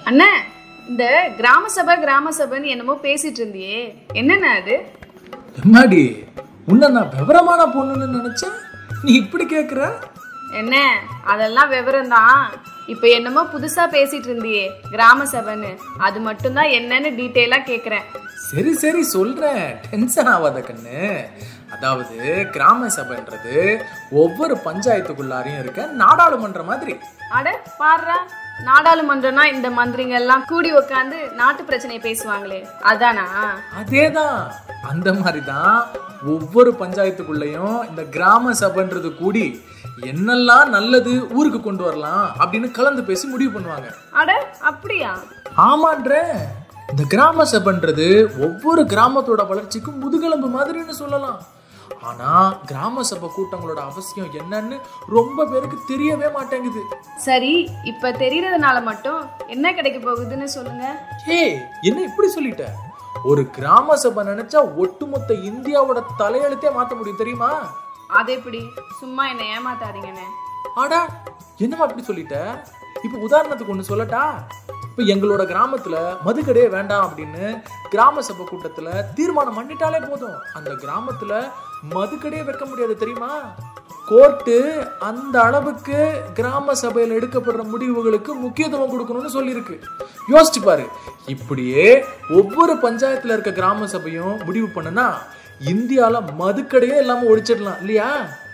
அண்ணா இந்த கிராம சபை கிராம சபைன்னு என்னமோ பேசிட்டு இருந்தியே என்னண்ணா அது எம்மாடி உன்னை நான் விவரமான பொண்ணுன்னு நினைச்சேன் நீ இப்படி கேக்குற என்ன அதெல்லாம் விவரம் தான் இப்போ என்னமோ புதுசா பேசிட்டு இருந்தியே கிராம சபைன்னு அது மட்டும்தான் என்னன்னு டீட்டெயிலா கேக்குறேன் சரி சரி சொல்றேன் டென்ஷன் ஆகாத கண்ணு அதாவது கிராம சபைன்றது ஒவ்வொரு பஞ்சாயத்துக்குள்ளாரையும் இருக்க நாடாளுமன்ற மாதிரி அட பாடுறா நாடாளுமன்றம்னா இந்த மந்திரிங்க எல்லாம் கூடி உட்காந்து நாட்டு பிரச்சனையை பேசுவாங்களே அதானா அதேதான் அந்த மாதிரி தான் ஒவ்வொரு பஞ்சாயத்துக்குள்ளேயும் இந்த கிராம சபைன்றது கூடி என்னெல்லாம் நல்லது ஊருக்கு கொண்டு வரலாம் அப்படின்னு கலந்து பேசி முடிவு பண்ணுவாங்க அட அப்படியா ஆமான்ற இந்த கிராம சபைன்றது ஒவ்வொரு கிராமத்தோட வளர்ச்சிக்கும் முதுகெலும்பு மாதிரின்னு சொல்லலாம் ஆனா கிராம சபை கூட்டங்களோட அவசியம் என்னன்னு ரொம்ப பேருக்கு தெரியவே மாட்டேங்குது சரி இப்ப தெரியறதுனால மட்டும் என்ன கிடைக்க போகுதுன்னு சொல்லுங்க ஏய் என்ன இப்படி சொல்லிட்ட ஒரு கிராம சபை நினைச்சா ஒட்டுமொத்த இந்தியாவோட தலையெழுத்தே மாத்த முடியும் தெரியுமா அது எப்படி சும்மா என்ன ஏமாத்தாதீங்கண்ணே ஆடா என்னமா அப்படி சொல்லிட்ட இப்ப உதாரணத்துக்கு ஒண்ணு சொல்லட்டா இப்ப எங்களோட கிராமத்துல மதுக்கடையே வேண்டாம் அப்படின்னு கிராம சபை கூட்டத்துல தீர்மானம் பண்ணிட்டாலே போதும் அந்த கிராமத்துல மதுக்கடையே வைக்க முடியாது தெரியுமா கோர்ட்டு அந்த அளவுக்கு கிராம சபையில எடுக்கப்படுற முடிவுகளுக்கு முக்கியத்துவம் கொடுக்கணும்னு சொல்லியிருக்கு யோசிச்சு பாரு இப்படியே ஒவ்வொரு பஞ்சாயத்துல இருக்க கிராம சபையும் முடிவு பண்ணுனா இந்தியால மதுக்கடையே இல்லாம ஒழிச்சிடலாம் இல்லையா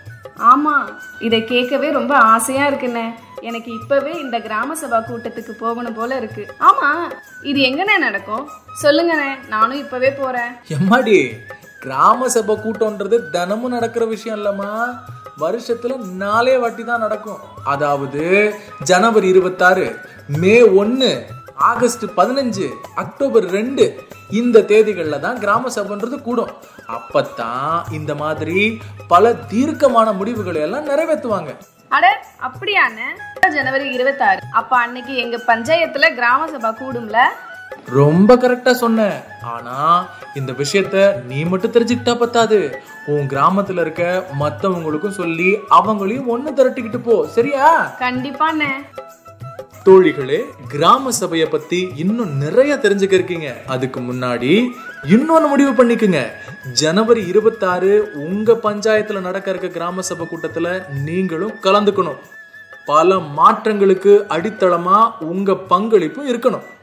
ஆமா இதை கேட்கவே ரொம்ப ஆசையா இருக்குண்ணே எனக்கு இப்பவே இந்த கிராம சபா கூட்டத்துக்கு போகணும் போல இருக்கு ஆமா இது எங்கண்ணே நடக்கும் சொல்லுங்கண்ணே நானும் இப்பவே போறேன் எம்மாடி கிராம சபை கூட்டம்ன்றது தினமும் நடக்கிற விஷயம் இல்லம்மா வருஷத்துல நாலே வாட்டி தான் நடக்கும் அதாவது ஜனவரி இருபத்தாறு மே ஒன்னு ஆகஸ்ட் பதினஞ்சு அக்டோபர் ரெண்டு இந்த தேதிகள்ல தான் கிராம சபைன்றது கூடும் அப்பத்தான் இந்த மாதிரி பல தீர்க்கமான முடிவுகளை எல்லாம் நிறைவேற்றுவாங்க அட அப்படியாண்ணே ஜனவரி இருபத்தாறு அப்ப அன்னைக்கு எங்க பஞ்சாயத்துல கிராம சபா கூடும்ல ரொம்ப கரெக்டா சொன்ன ஆனா இந்த விஷயத்த நீ மட்டும் தெரிஞ்சுக்கிட்டா பத்தாது உன் கிராமத்துல இருக்க மத்தவங்களுக்கும் சொல்லி அவங்களையும் ஒண்ணு திரட்டிக்கிட்டு போ சரியா கண்டிப்பாண்ணே தோழிகளே கிராம சபைய பத்தி இன்னும் நிறைய தெரிஞ்சுக்க இருக்கீங்க அதுக்கு முன்னாடி இன்னொன்னு முடிவு பண்ணிக்குங்க ஜனவரி இருபத்தாறு உங்க பஞ்சாயத்துல நடக்க இருக்க கிராம சபை கூட்டத்துல நீங்களும் கலந்துக்கணும் பல மாற்றங்களுக்கு அடித்தளமா உங்க பங்களிப்பும் இருக்கணும்